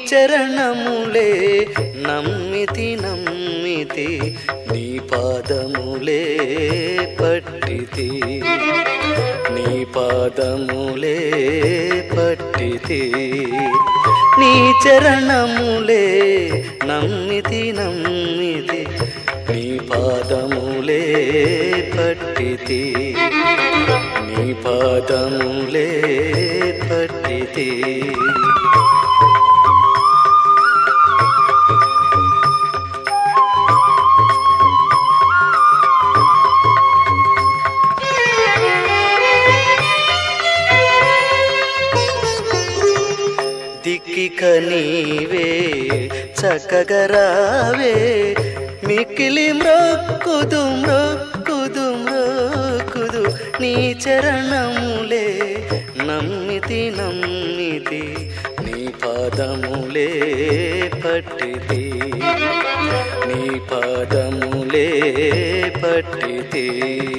చరణములే నమ్మితి నమ్మితి నీ పాదములే పట్టితి నీ పాదములే పట్టితి నీ చరణములే నమ్మితి నమ్మితి నీ పాదములే పట్టితి నీ పాదములే పట్టితి దిక్కిక నీవే చక్కగరావే మిక్కిలి మ్రొక్కుదు మ్రొక్కుదు మ్రొక్కుదు నీ చరణములే నమ్మితి నమ్మితి నీ పాదములే పట్టితి నీ పాదములే పట్టితి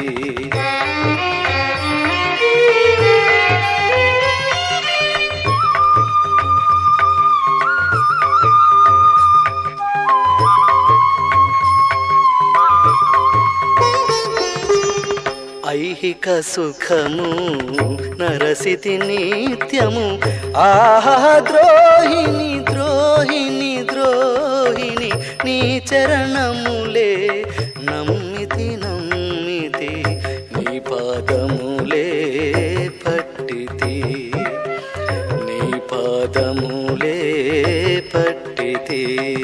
ఐహిక సుఖము నరసితి నిత్యము ఆహా ద్రోహిణి ద్రోహిణి ద్రోహిణి నీ చరణములే నమ్మితి నమ్మితి నీ పాదములే పట్టితి నీ పాదములే పట్టితి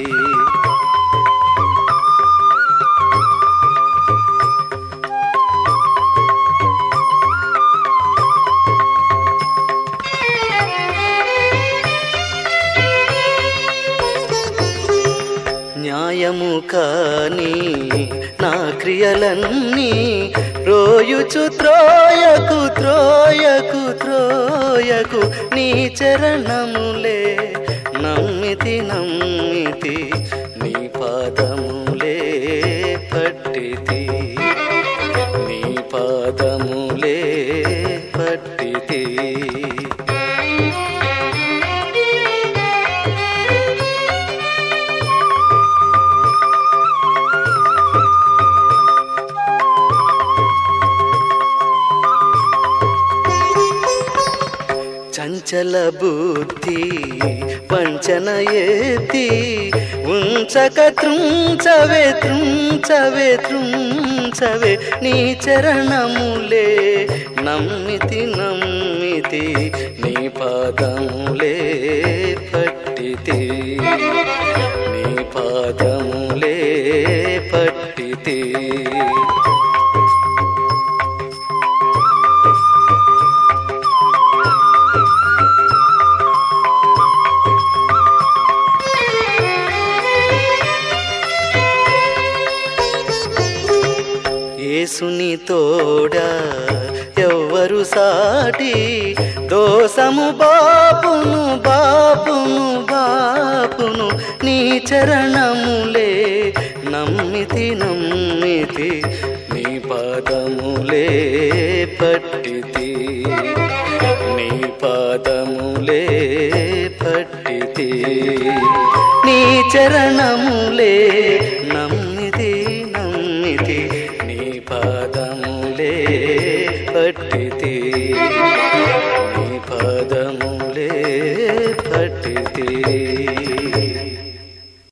న్యాయము కాని నా క్రియలన్నీ రోయుచు త్రోయకు త్రోయకు త్రోయకు నీ చరణములే నమ్మితి నమ్మితి నీ పాదములే పట్టితి నీ పాదములే పట్టితి చంచల బుద్ధి వంచన ఎత్తి ఉంచక త్రుంచవే త్రుంచవే త్రుంచవే నీ చరణములే నమ్మితి నమ్మితి నీ పాదములే పట్టితి నీ పాదములే పట్టితి యేసుని తోడా ఎవ్వరు సాటి దోసము బాపును బాపును బాపును నీ చరణములే నమ్మితి నమ్మితి నీ పాదములే పట్టితి నీ పాదములే పట్టితి నీ చరణములే నమ్మితి నమ్మితి నీ పాదములే పట్టితి నీ పాదములే పట్టితి